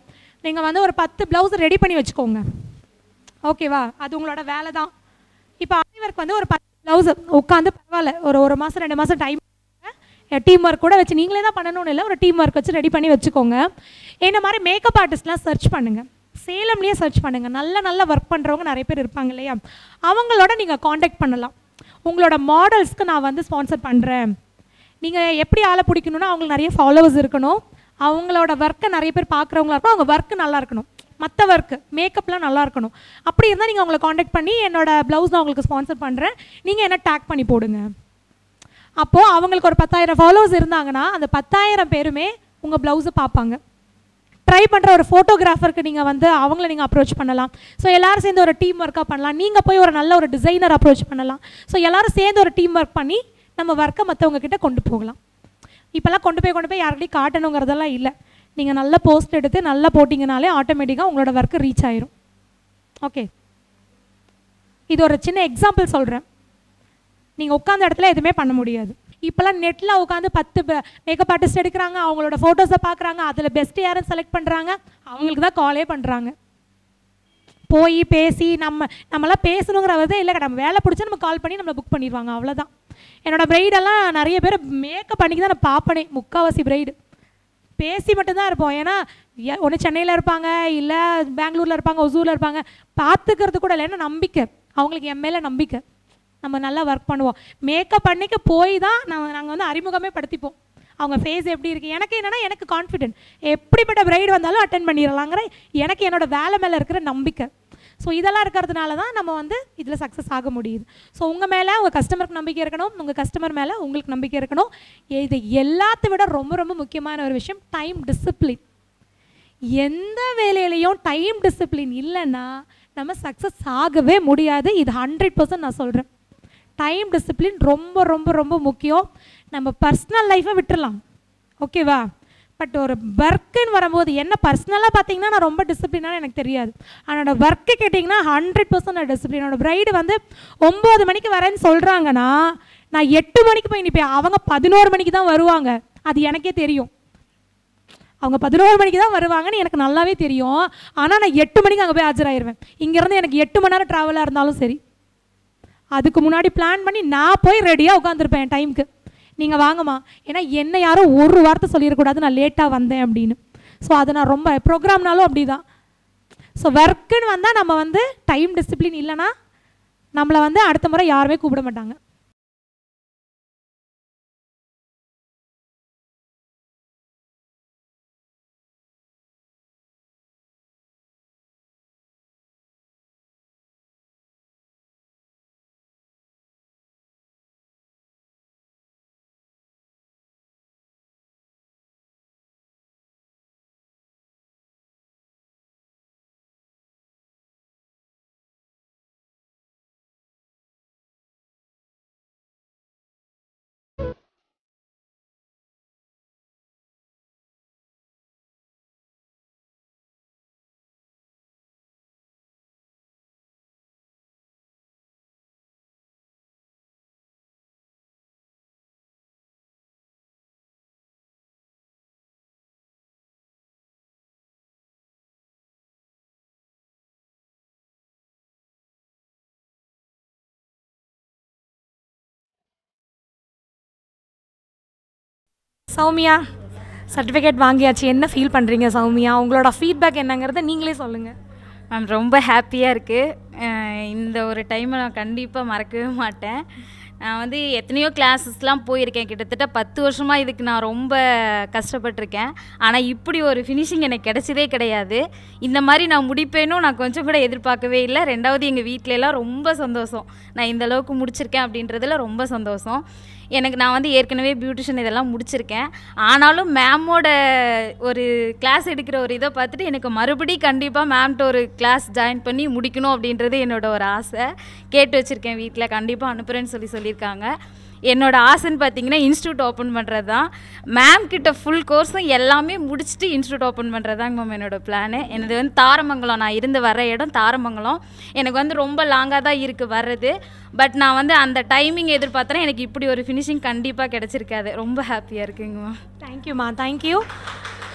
நீங்கள் வந்து ஒரு பத்து ப்ளவுஸ் ரெடி பண்ணி வச்சுக்கோங்க ஓகேவா அது உங்களோட வேலை தான் இப்போ ஆரிவர்க் வந்து ஒரு பத்து ப்ளவுஸ் உட்காந்து பரவாயில்ல ஒரு ஒரு மாதம் ரெண்டு மாதம் டைம் டீம் ஒர்க் கூட வச்சு நீங்களே தான் பண்ணணும்னு இல்லை ஒரு டீம் ஒர்க் வச்சு ரெடி பண்ணி வச்சுக்கோங்க என்ன மாதிரி மேக்கப் ஆர்டிஸ்ட்லாம் சர்ச் பண்ணுங்கள் சேலம்லேயே சர்ச் பண்ணுங்கள் நல்ல நல்ல ஒர்க் பண்ணுறவங்க நிறைய பேர் இருப்பாங்க இல்லையா அவங்களோட நீங்கள் காண்டாக்ட் பண்ணலாம் உங்களோட மாடல்ஸ்க்கு நான் வந்து ஸ்பான்சர் பண்ணுறேன் நீங்கள் எப்படி ஆளை பிடிக்கணும்னா அவங்களுக்கு நிறைய ஃபாலோவர்ஸ் இருக்கணும் அவங்களோட ஒர்க்கை நிறைய பேர் பார்க்குறவங்களா இருக்கணும் அவங்க ஒர்க்கு நல்லா இருக்கணும் மற்ற ஒர்க்கு மேக்கப்லாம் நல்லா இருக்கணும் அப்படி இருந்தால் நீங்கள் அவங்களை காண்டாக்ட் பண்ணி என்னோட ப்ளவுஸ் நான் உங்களுக்கு ஸ்பான்சர் பண்ணுறேன் நீங்கள் என்ன டேக் பண்ணி போடுங்க அப்போது அவங்களுக்கு ஒரு பத்தாயிரம் ஃபாலோவர்ஸ் இருந்தாங்கன்னா அந்த பத்தாயிரம் பேருமே உங்கள் ப்ளவுஸை பார்ப்பாங்க ட்ரை பண்ணுற ஒரு ஃபோட்டோகிராஃபருக்கு நீங்கள் வந்து அவங்கள நீங்கள் அப்ரோச் பண்ணலாம் ஸோ எல்லாரும் சேர்ந்து ஒரு டீம் ஒர்க்காக பண்ணலாம் நீங்கள் போய் ஒரு நல்ல ஒரு டிசைனர் அப்ரோச் பண்ணலாம் ஸோ எல்லாரும் சேர்ந்து ஒரு டீம் ஒர்க் பண்ணி நம்ம ஒர்க்கை மற்றவங்க கிட்ட கொண்டு போகலாம் இப்போல்லாம் கொண்டு போய் கொண்டு போய் யார்கிட்டையும் காட்டணுங்கிறதெல்லாம் இல்லை நீங்கள் நல்ல போஸ்ட் எடுத்து நல்லா போட்டிங்கனாலே ஆட்டோமேட்டிக்காக உங்களோட ஒர்க்கு ரீச் ஆயிரும் ஓகே இது ஒரு சின்ன எக்ஸாம்பிள் சொல்கிறேன் நீங்கள் உட்காந்த இடத்துல எதுவுமே பண்ண முடியாது இப்போல்லாம் நெட்டில் உட்காந்து பத்து மேக்கப் ஆர்டிஸ்ட் எடுக்கிறாங்க அவங்களோட ஃபோட்டோஸை பார்க்குறாங்க அதில் பெஸ்ட் யாரும் செலக்ட் பண்ணுறாங்க அவங்களுக்கு தான் காலே பண்ணுறாங்க போய் பேசி நம்ம நம்மளாம் பேசணுங்கிறதே இல்லை நம்ம வேலை பிடிச்சா நம்ம கால் பண்ணி நம்மளை புக் பண்ணிடுவாங்க அவ்வளோதான் என்னோட பிரைடெல்லாம் நிறைய பேர் மேக்கப் பண்ணிக்கு தான் நான் பார்ப்பனே முக்காவாசி பிரைடு பேசி மட்டும்தான் இருப்போம் ஏன்னா ஒன்று சென்னையில் இருப்பாங்க இல்லை பெங்களூரில் இருப்பாங்க ஒசூரில் இருப்பாங்க பார்த்துக்கிறது கூட இல்லை ஏன்னா நம்பிக்கை அவங்களுக்கு என் மேலே நம்பிக்கை நம்ம நல்லா ஒர்க் பண்ணுவோம் மேக்கப் பண்ணிக்க போய் தான் நம்ம நாங்கள் வந்து அறிமுகமே படுத்திப்போம் அவங்க ஃபேஸ் எப்படி இருக்குது எனக்கு என்னென்னா எனக்கு கான்ஃபிடென்ட் எப்படிப்பட்ட பிரைடு வந்தாலும் அட்டன் பண்ணிடலாங்கிற எனக்கு என்னோட வேலை மேலே இருக்கிற நம்பிக்கை ஸோ இதெல்லாம் இருக்கிறதுனால தான் நம்ம வந்து இதில் சக்ஸஸ் ஆக முடியுது ஸோ உங்கள் மேலே உங்கள் கஸ்டமருக்கு நம்பிக்கை இருக்கணும் உங்கள் கஸ்டமர் மேலே உங்களுக்கு நம்பிக்கை இருக்கணும் இது எல்லாத்தை விட ரொம்ப ரொம்ப முக்கியமான ஒரு விஷயம் டைம் டிசிப்ளின் எந்த வேலையிலையும் டைம் டிசிப்ளின் இல்லைன்னா நம்ம சக்ஸஸ் ஆகவே முடியாது இது ஹண்ட்ரட் பர்சன்ட் நான் சொல்கிறேன் டைம் டிசிப்ளின் ரொம்ப ரொம்ப ரொம்ப முக்கியம் நம்ம பர்சனல் லைஃப்பை விட்டுறலாம் ஓகேவா பட் ஒரு ஒர்க்குன்னு வரும்போது என்ன பர்சனலாக பார்த்தீங்கன்னா நான் ரொம்ப டிசிப்ளினாக எனக்கு தெரியாது என்னோட ஒர்க்கு கேட்டிங்கன்னா ஹண்ட்ரட் பர்சன்ட் நான் டிசிப்ளின் என்னோட பிரைடு வந்து ஒம்பது மணிக்கு வரேன்னு சொல்கிறாங்கன்னா நான் எட்டு மணிக்கு போய் நிற்பேன் அவங்க பதினோரு மணிக்கு தான் வருவாங்க அது எனக்கே தெரியும் அவங்க பதினோரு மணிக்கு தான் வருவாங்கன்னு எனக்கு நல்லாவே தெரியும் ஆனால் நான் எட்டு மணிக்கு அங்கே போய் ஆஜராயிருவேன் இங்கேருந்து எனக்கு எட்டு மணி நேரம் ட்ராவலாக இருந்தாலும் சரி அதுக்கு முன்னாடி பிளான் பண்ணி நான் போய் ரெடியாக உட்காந்துருப்பேன் டைமுக்கு நீங்கள் வாங்கம்மா ஏன்னா என்ன யாரும் ஒரு வார்த்தை சொல்லிடக்கூடாது நான் லேட்டாக வந்தேன் அப்படின்னு ஸோ அதை நான் ரொம்ப ப்ரோக்ராம்னாலும் அப்படி தான் ஸோ ஒர்க்குன்னு வந்தால் நம்ம வந்து டைம் டிசிப்ளின் இல்லைன்னா நம்மளை வந்து அடுத்த முறை யாருமே கூப்பிட மாட்டாங்க சௌமியா சர்டிஃபிகேட் வாங்கியாச்சு என்ன ஃபீல் பண்ணுறீங்க சௌமியா உங்களோட ஃபீட்பேக் என்னங்கிறத நீங்களே சொல்லுங்கள் மேம் ரொம்ப ஹாப்பியாக இருக்குது இந்த ஒரு டைமை நான் கண்டிப்பாக மறக்கவே மாட்டேன் நான் வந்து எத்தனையோ கிளாஸஸ்லாம் போயிருக்கேன் கிட்டத்தட்ட பத்து வருஷமாக இதுக்கு நான் ரொம்ப கஷ்டப்பட்டிருக்கேன் ஆனால் இப்படி ஒரு ஃபினிஷிங் எனக்கு கிடைச்சதே கிடையாது இந்த மாதிரி நான் முடிப்பேனும் நான் கொஞ்சம் கூட எதிர்பார்க்கவே இல்லை ரெண்டாவது எங்கள் வீட்டிலலாம் ரொம்ப சந்தோஷம் நான் இந்த அளவுக்கு முடிச்சிருக்கேன் அப்படின்றதுல ரொம்ப சந்தோஷம் எனக்கு நான் வந்து ஏற்கனவே பியூட்டிஷியன் இதெல்லாம் முடிச்சிருக்கேன் ஆனாலும் மேமோட ஒரு கிளாஸ் எடுக்கிற ஒரு இதை பார்த்துட்டு எனக்கு மறுபடி கண்டிப்பாக மேம்கிட்ட ஒரு கிளாஸ் ஜாயின் பண்ணி முடிக்கணும் அப்படின்றது என்னோட ஒரு ஆசை கேட்டு வச்சுருக்கேன் வீட்டில் கண்டிப்பாக அனுப்புகிறேன்னு சொல்லி சொல்லியிருக்காங்க என்னோட ஆசைன்னு பார்த்தீங்கன்னா இன்ஸ்டியூட் ஓப்பன் பண்ணுறது தான் மேம் கிட்ட ஃபுல் கோர்ஸும் எல்லாமே முடிச்சுட்டு இன்ஸ்டியூட் ஓப்பன் பண்ணுறது தாங்க மேம் என்னோட பிளானு எனது வந்து தாரமங்கலம் நான் இருந்து வர இடம் தாரமங்கலம் எனக்கு வந்து ரொம்ப லாங்காக தான் இருக்குது வர்றது பட் நான் வந்து அந்த டைமிங் எதிர்பார்த்தேன் எனக்கு இப்படி ஒரு ஃபினிஷிங் கண்டிப்பாக கிடச்சிருக்காது ரொம்ப ஹாப்பியாக இருக்குங்க மேம் தேங்க்யூம்மா தேங்க்யூ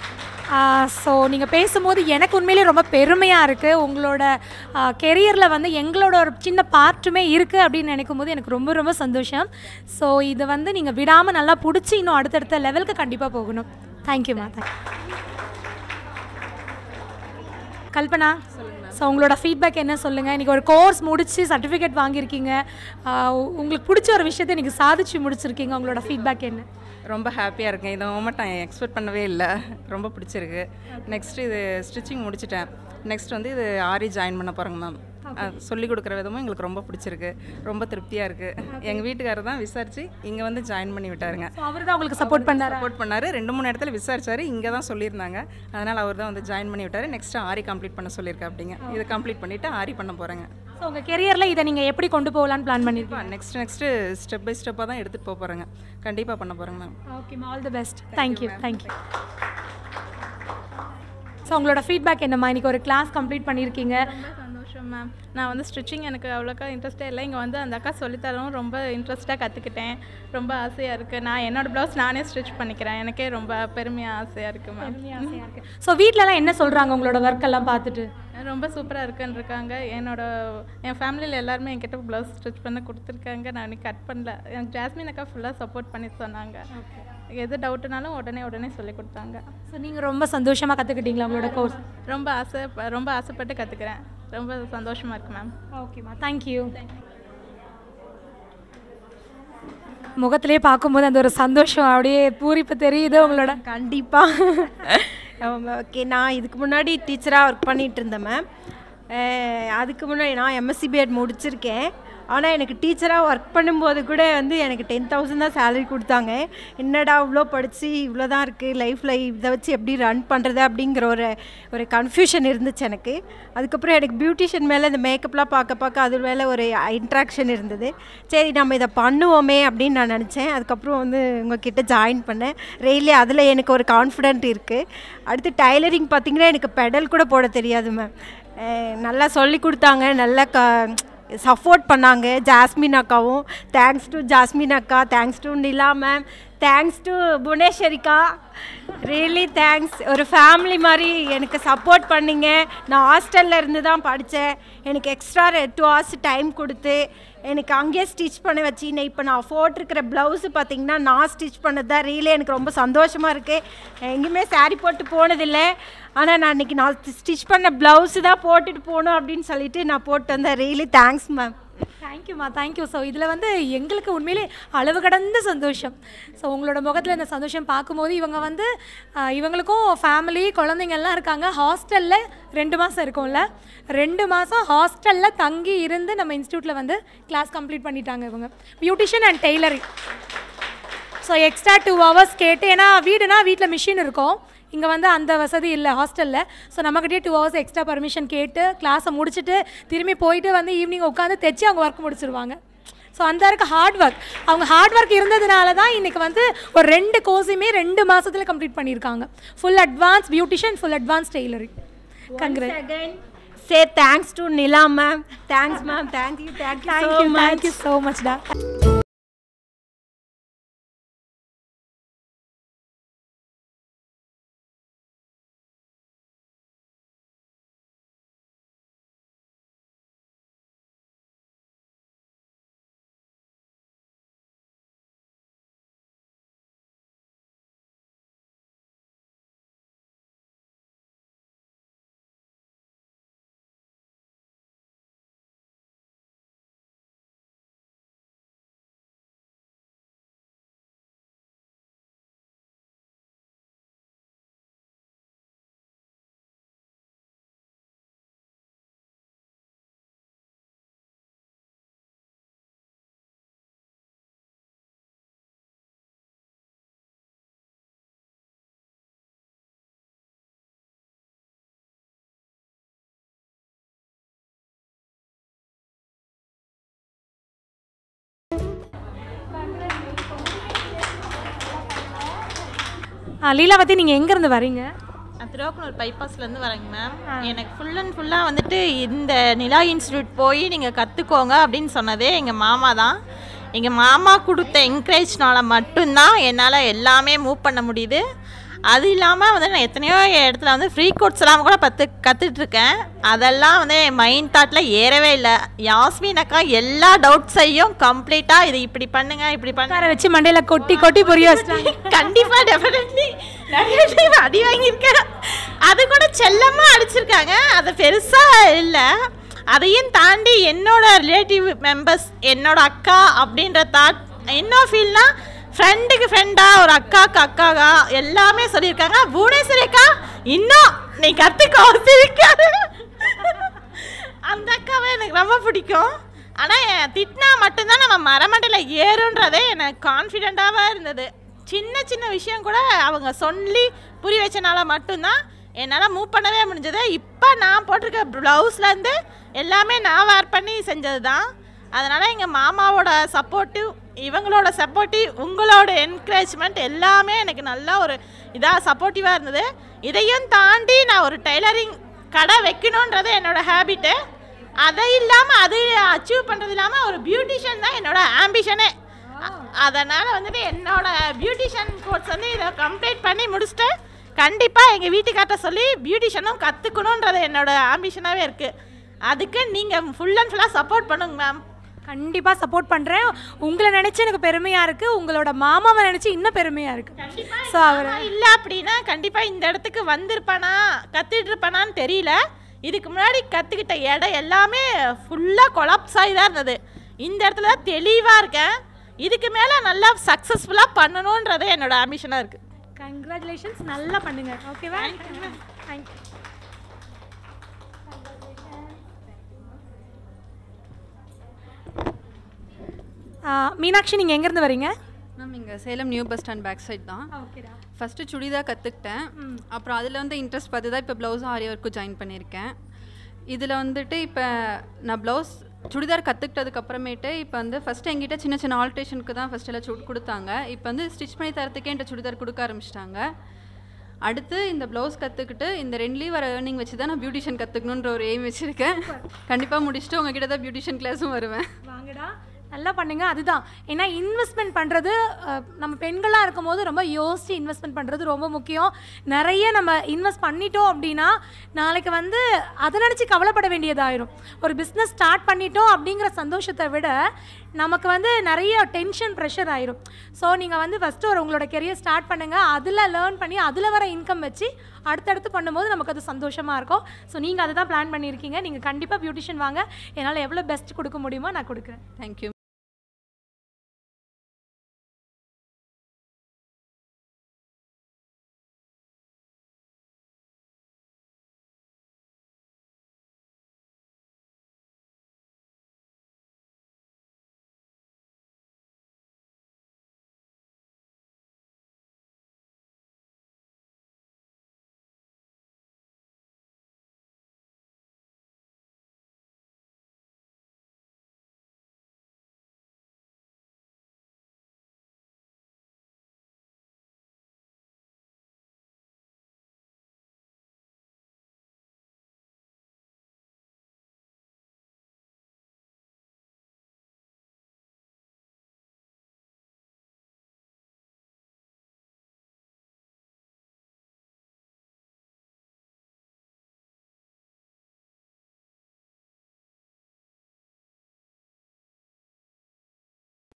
ஸோ நீங்கள் பேசும்போது எனக்கு உண்மையிலேயே ரொம்ப பெருமையாக இருக்குது உங்களோட கெரியரில் வந்து எங்களோட ஒரு சின்ன பார்ட்டுமே இருக்குது அப்படின்னு நினைக்கும் போது எனக்கு ரொம்ப ரொம்ப சந்தோஷம் ஸோ இதை வந்து நீங்கள் விடாமல் நல்லா பிடிச்சி இன்னும் அடுத்தடுத்த லெவலுக்கு கண்டிப்பாக போகணும் தேங்க்யூம்மா தேங்க் கல்பனா ஸோ உங்களோட ஃபீட்பேக் என்ன சொல்லுங்கள் இன்றைக்கி ஒரு கோர்ஸ் முடித்து சர்டிஃபிகேட் வாங்கியிருக்கீங்க ஆஹ் உ- உங்களுக்கு பிடிச்ச ஒரு விஷயத்தை இன்றைக்கி சாதிச்சு முடிச்சிருக்கீங்க உங்களோட ஃபீட்பேக் என்ன ரொம்ப ஹாப்பியாக இருக்கேன் இந்த மூமெண்ட் நான் எக்ஸ்பெக்ட் பண்ணவே இல்லை ரொம்ப பிடிச்சிருக்கு நெக்ஸ்ட் இது ஸ்டிச்சிங் முடிச்சிட்டேன் நெக்ஸ்ட் வந்து இது ஆரி ஜாயின் பண்ண போகிறேங்க மேம் சொல்லி கொடுக்குற விதமும் எங்களுக்கு ரொம்ப பிடிச்சிருக்கு ரொம்ப திருப்தியாக இருக்குது எங்கள் வீட்டுக்காரர் தான் விசாரித்து இங்கே வந்து ஜாயின் பண்ணி விட்டாருங்க ஸோ அவர் தான் உங்களுக்கு சப்போர்ட் பண்ணாரா சப்போர்ட் பண்ணாரு ரெண்டு மூணு இடத்துல விசாரிச்சாரு இங்கே தான் சொல்லியிருந்தாங்க அதனால் அவர் தான் வந்து ஜாயின் பண்ணி விட்டாரு நெக்ஸ்ட் ஆரி கம்ப்ளீட் பண்ண சொல்லியிருக்கேன் அப்படிங்க இதை கம்ப்ளீட் பண்ணிவிட்டு ஆரி பண்ண போகிறேங்க ஸோ உங்கள் கெரியரில் இதை நீங்கள் எப்படி கொண்டு போகலான்னு பிளான் பண்ணியிருக்கீங்க நெக்ஸ்ட் நெக்ஸ்ட்டு ஸ்டெப் பை ஸ்டெப்பாக தான் எடுத்துகிட்டு போக போகிறேங்க கண்டிப்பாக பண்ண போகிறேங்க ma'am okay all the best thank you thank you so உங்களோட ஃபீட்பேக் என்னம்மா இன்னைக்கு ஒரு கிளாஸ் கம்ப்ளீட் பண்ணியிருக்கீங்க சந்தோஷம் மேம் நான் வந்து ஸ்டிச்சிங் எனக்கு அவ்வளோக்கா இன்ட்ரெஸ்டே இல்லை இங்கே வந்து அந்த அக்கா சொல்லித்தரவும் ரொம்ப இன்ட்ரெஸ்ட்டாக கற்றுக்கிட்டேன் ரொம்ப ஆசையாக இருக்குது நான் என்னோடய ப்ளவுஸ் நானே ஸ்டிச் பண்ணிக்கிறேன் எனக்கே ரொம்ப பெருமையாக ஆசையாக இருக்குது மேம் ஸோ வீட்டிலலாம் என்ன சொல்கிறாங்க உங்களோட ஒர்க் எல்லாம் பார்த்துட்டு ரொம்ப சூப்பராக இருக்குன்னு இருக்காங்க என்னோட என் ஃபேமிலியில் எல்லாருமே என்கிட்ட ப்ளவுஸ் ஸ்டிச் பண்ண கொடுத்துருக்காங்க நான் இன்னைக்கு கட் பண்ணல எனக்கு ஜாஸ்மின் அக்கா ஃபுல்லாக சப்போர்ட் பண்ணி சொன்னாங்க எது டவுட்டுனாலும் உடனே உடனே சொல்லி கொடுத்தாங்க ஸோ நீங்கள் ரொம்ப சந்தோஷமாக கற்றுக்கிட்டீங்களா உங்களோட கோர்ஸ் ரொம்ப ஆசை ரொம்ப ஆசைப்பட்டு கற்றுக்கிறேன் ரொம்ப சந்தோஷமாக இருக்கு மேம் ஓகேம்மா தேங்க்யூ முகத்திலே பார்க்கும்போது அந்த ஒரு சந்தோஷம் அப்படியே பூரிப்பு தெரியுது உங்களோட கண்டிப்பாக ஓகே நான் இதுக்கு முன்னாடி டீச்சராக ஒர்க் பண்ணிகிட்டு இருந்தேன் மேம் அதுக்கு முன்னாடி நான் எம்எஸ்சி பிஎட் முடிச்சிருக்கேன் ஆனால் எனக்கு டீச்சராக ஒர்க் பண்ணும்போது கூட வந்து எனக்கு டென் தௌசண்ட் தான் சேலரி கொடுத்தாங்க என்னடா இவ்வளோ படித்து இவ்வளோ தான் இருக்குது லைஃப்பில் இதை வச்சு எப்படி ரன் பண்ணுறது அப்படிங்கிற ஒரு ஒரு கன்ஃபியூஷன் இருந்துச்சு எனக்கு அதுக்கப்புறம் எனக்கு பியூட்டிஷியன் மேலே இந்த மேக்கப்லாம் பார்க்க பார்க்க அது மேலே ஒரு இன்ட்ராக்ஷன் இருந்தது சரி நம்ம இதை பண்ணுவோமே அப்படின்னு நான் நினச்சேன் அதுக்கப்புறம் வந்து உங்ககிட்ட ஜாயின் பண்ணேன் ரெயிலே அதில் எனக்கு ஒரு கான்ஃபிடென்ட் இருக்குது அடுத்து டைலரிங் பார்த்திங்கன்னா எனக்கு பெடல் கூட போட தெரியாது மேம் நல்லா சொல்லி கொடுத்தாங்க நல்லா க சப்போர்ட் பண்ணாங்க ஜாஸ்மின் அக்காவும் தேங்க்ஸ் டு ஜாஸ்மின் அக்கா thanks to Nila ma'am thanks to புவனேஸ்வரிக்கா ரியலி தேங்க்ஸ் ஒரு ஃபேமிலி மாதிரி எனக்கு சப்போர்ட் பண்ணீங்க நான் ஹாஸ்டலில் இருந்து தான் படித்தேன் எனக்கு எக்ஸ்ட்ரா டூ ஹவர்ஸ் டைம் கொடுத்து எனக்கு அங்கேயே ஸ்டிச் பண்ண வச்சிங்க இப்போ நான் போட்டிருக்கிற ப்ளவுஸு பார்த்தீங்கன்னா நான் ஸ்டிச் பண்ணது தான் ரியலி எனக்கு ரொம்ப சந்தோஷமாக இருக்குது எங்கேயுமே saree போட்டு போனதில்லை ஆனால் நான் இன்னைக்கு நான் ஸ்டிச் பண்ண ப்ளவுஸு தான் போட்டுட்டு போகணும் அப்படின்னு சொல்லிட்டு நான் போட்டு வந்தேன் ரியலி தேங்க்ஸ் மேம் தேங்க்யூம்மா தேங்க்யூ ஸோ இதில் வந்து எங்களுக்கு உண்மையிலே அளவு கடந்த சந்தோஷம் ஸோ உங்களோட முகத்தில் இந்த சந்தோஷம் பார்க்கும்போது இவங்க வந்து ஆஹ், இவங்களுக்கும் ஃபேமிலி குழந்தைங்க எல்லாம் இருக்காங்க ஹாஸ்டலில் ரெண்டு மாதம் இருக்கும்ல ரெண்டு மாதம் ஹாஸ்டலில் தங்கி இருந்து நம்ம இன்ஸ்டியூட்டில் வந்து கிளாஸ் கம்ப்ளீட் பண்ணிட்டாங்க இவங்க beautician and tailoring so extra two hours கேட்டு ஏன்னா வீடுனா வீட்டில் மிஷின் இருக்கும் இங்கே வந்து அந்த வசதி இல்லை ஹாஸ்டலில் ஸோ நம்மக்கிட்டே டூ ஹவர்ஸ் எக்ஸ்ட்ரா பர்மிஷன் கேட்டு கிளாஸை முடிச்சுட்டு திரும்பி போயிட்டு வந்து ஈவினிங் உட்காந்து தைச்சி அவங்க ஒர்க் முடிச்சிருவாங்க ஸோ அந்த இருக்க ஹார்ட் ஒர்க் அவங்க ஹார்ட் ஒர்க் இருந்ததுனால தான் இன்றைக்கி வந்து ஒரு ரெண்டு கோர்ஸுமே ரெண்டு மாசத்துல கம்ப்ளீட் பண்ணியிருக்காங்க full advance beautician full advance tailoring congrats again say thanks to Nila ma'am. Thanks ma'am. Thank you. Thank you so thank you much. Thank you so மச்டா லீலாவதி நீங்கள் எங்கேருந்து வரீங்க நான் திருவாக்குனூர் பைபாஸ்லேருந்து வரேங்க மேம் எனக்கு ஃபுல் அண்ட் ஃபுல்லாக வந்துட்டு இந்த நிலா இன்ஸ்டியூட் போய் நீங்கள் கற்றுக்கோங்க அப்படின்னு சொன்னதே எங்கள் மாமா தான் எங்கள் மாமா கொடுத்த என்கரேஜ்னால மட்டும்தான் என்னால் எல்லாமே மூவ் பண்ண முடியுது அது இல்லாமல் வந்து நான் எத்தனையோ இடத்துல வந்து ஃப்ரீ கோர்ஸ் எல்லாம் கூட பத்து கற்றுட்டு இருக்கேன் அதெல்லாம் வந்து என் மைண்ட் தாட்டில் ஏறவே இல்லை யாஸ்மின் அக்கா எல்லா டவுட்ஸையும் கம்ப்ளீட்டாக இது இப்படி பண்ணுங்க இப்படி பண்ணுங்க உட்கார வச்சு மண்டையில கொட்டி கொட்டி புரிய வச்சிட்டாங்க கண்டிப்பா டெஃபினெட்லி நிறைய டைம் அடி வாங்கியிருக்கேன் அது கூட செல்லமா அடிச்சிருக்காங்க அது பெருசா இல்லை அதையும் தாண்டி என்னோட ரிலேட்டிவ் மெம்பர்ஸ் என்னோட அக்கா அப்படின்ற தாட் என்ன ஃபீல்னா ஃப்ரெண்டுக்கு ஃப்ரெண்டா ஒரு அக்காக்கு அக்காக்கா எல்லாமே சொல்லியிருக்காங்க புவனேஸ்வரி அக்கா இன்னும் நீ கற்றுக்கோ சிரிக்காது அந்த அக்காவை எனக்கு ரொம்ப பிடிக்கும் ஆனால் திட்டினா மட்டும்தான் நம்ம மரமண்டையில் ஏறுன்றதே எனக்கு கான்ஃபிடெண்ட்டாகவே இருந்தது சின்ன சின்ன விஷயம் கூட அவங்க சொல்லி புரிய வச்சனால மட்டும்தான் என்னால் மூவ் பண்ணவே முடிஞ்சது இப்போ நான் போட்டிருக்க ப்ளவுஸ்லேருந்து எல்லாமே நான் வேர் பண்ணி செஞ்சது தான் அதனால் எங்கள் மாமாவோட சப்போர்ட்டிவ் இவங்களோட சப்போர்ட்டிவ் உங்களோட என்கரேஜ்மெண்ட் எல்லாமே எனக்கு நல்லா ஒரு இதாக சப்போர்ட்டிவாக இருந்தது இதையும் தாண்டி நான் ஒரு டெய்லரிங் கடை வைக்கணுன்றது என்னோட ஹேபிட்டு அதை இல்லாமல் அது அச்சீவ் பண்ணுறது இல்லாமல் ஒரு பியூட்டிஷியன் தான் என்னோட ஆம்பிஷனே அதனால் வந்துட்டு என்னோட பியூட்டிஷியன் கோர்ஸ் வந்து இதை கம்ப்ளீட் பண்ணி முடிச்சுட்டு கண்டிப்பாக எங்கள் வீட்டுக்கார்ட்ட சொல்லி பியூட்டிஷியனும் கற்றுக்கணுன்றது என்னோட ஆம்பிஷனாகவே இருக்குது அதுக்கு நீங்கள் ஃபுல் அண்ட் ஃபுல்லாக சப்போர்ட் பண்ணுங்க மேம் கண்டிப்பா சப்போர்ட் பண்றேன் உங்களை நினைச்சு எனக்கு பெருமையா இருக்கு உங்களோட மாமாவை நினைச்சு இன்னும் பெருமையா இருக்கு ஸோ அவர் இல்லை அப்படின்னா கண்டிப்பாக இந்த இடத்துக்கு வந்திருப்பானா கற்றுட்டு இருப்பானான்னு தெரியல இதுக்கு முன்னாடி கற்றுக்கிட்ட இடம் எல்லாமே ஃபுல்லாக கொலாப்ஸ் ஆகி தான் இருந்தது இந்த இடத்துல தான் தெளிவாக இருக்கேன் இதுக்கு மேலே நல்லா சக்ஸஸ்ஃபுல்லாக பண்ணணுன்றது என்னோட ஆம்பிஷனாக இருக்குது கங்க்ராச்சுலேஷன்ஸ் நல்லா பண்ணுங்க ஓகேவா தேங்க்யூ மீனாட்சி நீங்கள் எங்கேருந்து வரீங்க மேம் இங்கே Salem new bus stand back side தான் ஓகேடா ஃபஸ்ட்டு சுடிதார் கற்றுக்கிட்டேன் அப்புறம் அதில் வந்து இன்ட்ரெஸ்ட் பார்த்து தான் இப்போ ப்ளவுஸ் ஆரி ஒர்க்கு ஜாயின் பண்ணியிருக்கேன் இதில் வந்துட்டு இப்போ நான் ப்ளவுஸ் சுடிதார் கற்றுக்கிட்டதுக்கு அப்புறமேட்டு இப்போ வந்து ஃபஸ்ட்டு எங்கிட்ட சின்ன சின்ன ஆல்ட்ரேஷனுக்கு தான் ஃபஸ்ட் எல்லாம் சுட் கொடுத்தாங்க இப்போ வந்து ஸ்டிச் பண்ணி தரத்துக்கே என்கிட்ட சுடிதார் கொடுக்க ஆரம்பிச்சிட்டாங்க அடுத்து இந்த ப்ளவுஸ் கற்றுக்கிட்டு இந்த ரெண்டுலேயும் வர ஏர்னிங் வச்சு தான் நான் பியூட்டிஷியன் கற்றுக்கணுன்ற ஒரு எய்ம் வச்சுருக்கேன் கண்டிப்பாக முடிச்சுட்டு உங்ககிட்ட தான் பியூட்டிஷியன் கிளாஸும் வருவேன் வாங்கடா நல்லா பண்ணுங்க அதுதான் ஏன்னா இன்வெஸ்ட்மெண்ட் பண்ணுறது நம்ம பெண்களாக இருக்கும்போது ரொம்ப யோசித்து இன்வெஸ்ட்மெண்ட் பண்ணுறது ரொம்ப முக்கியம் நிறைய நம்ம இன்வெஸ்ட் பண்ணிட்டோம் அப்படின்னா நாளைக்கு வந்து அதை நினச்சி கவலைப்பட வேண்டியதாயிரும் ஒரு பிஸ்னஸ் ஸ்டார்ட் பண்ணிட்டோம் அப்படிங்கிற சந்தோஷத்தை விட நமக்கு வந்து நிறைய டென்ஷன் ப்ரெஷர் ஆயிரும் ஸோ நீங்கள் வந்து ஃபஸ்ட்டு ஒரு உங்களோட கெரியர் ஸ்டார்ட் பண்ணுங்கள் அதில் லேர்ன் பண்ணி அதில் வர இன்கம் வச்சு அடுத்தடுத்து பண்ணும்போது நமக்கு அது சந்தோஷமாக இருக்கும் ஸோ நீங்கள் அதை தான் பிளான் பண்ணியிருக்கீங்க நீங்கள் கண்டிப்பாக பியூட்டிஷியன் வாங்க என்னால் எவ்வளோ பெஸ்ட் கொடுக்க முடியுமோ நான் கொடுக்குறேன் தேங்க்யூ